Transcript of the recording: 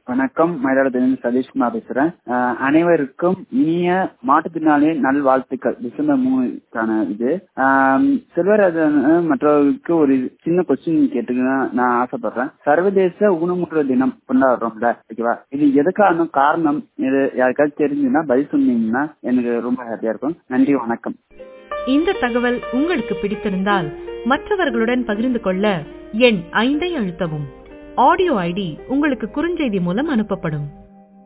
வணக்கம் மயிலாடுதுறையிலிருந்து சதீஷ்குமார் பேசுறேன் அஹ் அனைவருக்கும் இனிய மாற்றுத்திறனாளி நல்வாழ்த்துக்கள் டிசம்பர் மூணுக்கான இது ஆம், செல்வராஜன் அஹ், மற்றவர்களுக்கு ஒரு சின்ன கொஸ்டின் கேட்டுக்க நான் ஆசைப்படுறேன் சர்வதேச ஊனமுற்ற தினம் கொண்டாடுறோம்ல ஓகேவா இது எதுக்கான காரணம் இது யாருக்காவது தெரிஞ்சுன்னா பதில் சொன்னீங்கன்னா எனக்கு ரொம்ப ஹாப்பியா இருக்கும் நன்றி வணக்கம் இந்த தகவல் உங்களுக்கு பிடித்திருந்தால் மற்றவர்களுடன் பகிர்ந்து கொள்ள எண் ஐந்தை அழுத்தவும் ஆடியோ ஐடி உங்களுக்கு குறுஞ்செய்தி மூலம் அனுப்பப்படும்